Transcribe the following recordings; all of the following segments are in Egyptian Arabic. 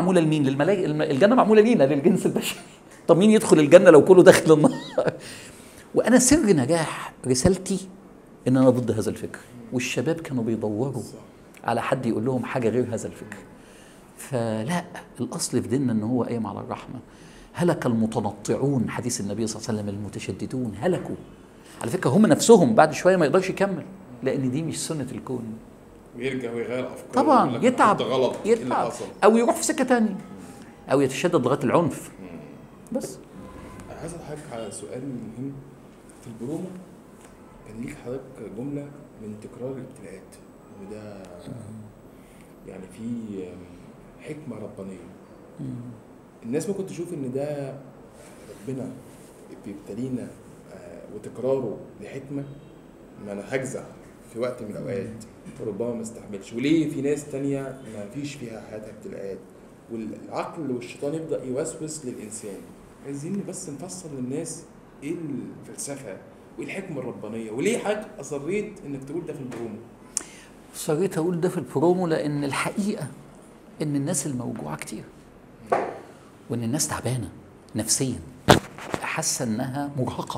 معموله لمين للملائكه الجنه معموله لينا للجنس البشري طب مين يدخل الجنه لو كله داخل النار وانا سر نجاح رسالتي ان انا ضد هذا الفكر والشباب كانوا بيدوروا على حد يقول لهم حاجه غير هذا الفكر فلا الاصل في ديننا ان هو قايم على الرحمه هلك المتنطعون حديث النبي صلى الله عليه وسلم المتشددون هلكوا على فكره هم نفسهم بعد شويه ما يقدرش يكمل لان دي مش سنه الكون ويرجع ويغير افكاره طبعا ويقول لك يتعب أنت غلط إيه اللي يتعب حصل او يروح في سكه تانية او يتشدد لغايه العنف بس انا عايز اضحك على سؤال مهم في البرومو كان ليك حضرتك جمله من تكرار الابتلاءات وده يعني في حكمه ربانيه الناس ممكن تشوف ان ده ربنا بيبتلينا آه، وتكراره لحكمه ما انا هجزع في وقت من الاوقات وربما ما استحملش وليه في ناس تانية ما فيش فيها حياتها ابتلاءات والعقل والشيطان يبدا يوسوس للانسان عايزين بس نفسر للناس ايه الفلسفه وايه الحكمه الربانيه وليه حضرتك اصريت انك تقول ده في البرومو صريت اقول ده في البرومو لان الحقيقه ان الناس الموجوعه كتير وان الناس تعبانه نفسيا حاسه انها مرهقه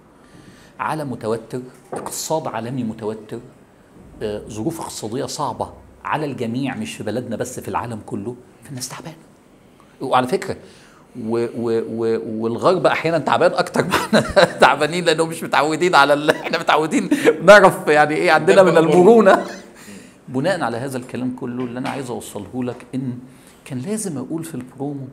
عالم متوتر اقتصاد عالمي متوتر آه، ظروف اقتصاديه صعبه على الجميع مش في بلدنا بس في العالم كله فالناس تعبانه وعلى فكره و و و والغرب احيانا تعبان اكتر ما احنا تعبانين لانهم مش متعودين على ال... احنا متعودين نعرف يعني ايه عندنا من المرونه بناء على هذا الكلام كله اللي انا عايز اوصله لك ان كان لازم اقول في البرومو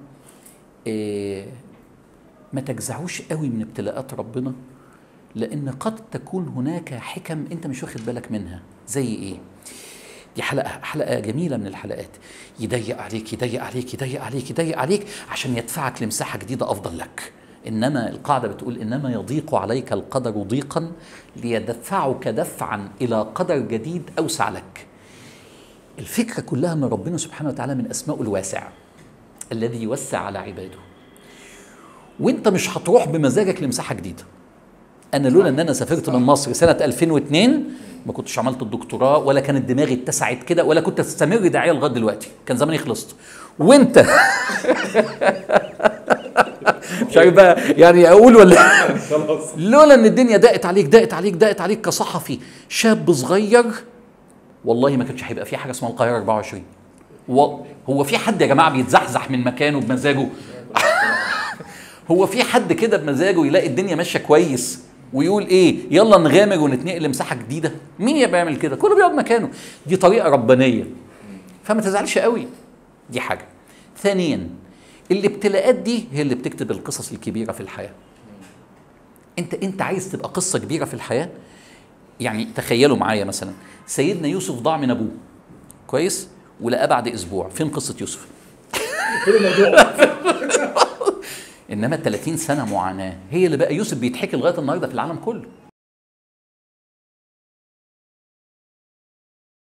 إيه ما تجزعوش قوي من ابتلاءات ربنا لان قد تكون هناك حكم انت مش واخد بالك منها زي ايه دي حلقه حلقه جميله من الحلقات يضيق عليك يضيق عليك يضيق عليك يضيق عليك عشان يدفعك لمساحه جديده افضل لك انما القاعده بتقول انما يضيق عليك القدر ضيقا ليدفعك دفعا الى قدر جديد اوسع لك الفكره كلها ان ربنا سبحانه وتعالى من اسمائه الواسع الذي يوسع على عباده وانت مش هتروح بمزاجك لمساحه جديده انا لولا ان انا سافرت من مصر سنه 2002 ما كنتش عملت الدكتوراه ولا كانت دماغي اتسعت كده ولا كنت استمر داعيه لغايه دلوقتي كان زماني خلصت وانت مش عارف بقى يعني اقول ولا خلاص لولا ان الدنيا ضاقت عليك ضاقت عليك ضاقت عليك كصحفي شاب صغير والله ما كانش هيبقى في حاجه اسمها القاهره 24 و... هو في حد يا جماعه بيتزحزح من مكانه بمزاجه هو في حد كده بمزاجه يلاقي الدنيا ماشيه كويس ويقول ايه يلا نغامر ونتنقل لمساحه جديده مين يبقى يعمل كده كله بيقعد مكانه دي طريقه ربانيه فما تزعلش قوي دي حاجه ثانيا الابتلاءات دي هي اللي بتكتب القصص الكبيره في الحياه انت انت عايز تبقى قصه كبيره في الحياه يعني تخيلوا معايا مثلا سيدنا يوسف ضاع من ابوه كويس ولقاه بعد اسبوع فين قصه يوسف انما 30 سنه معاناه هي اللي بقى يوسف بيتحكي لغايه النهارده في العالم كله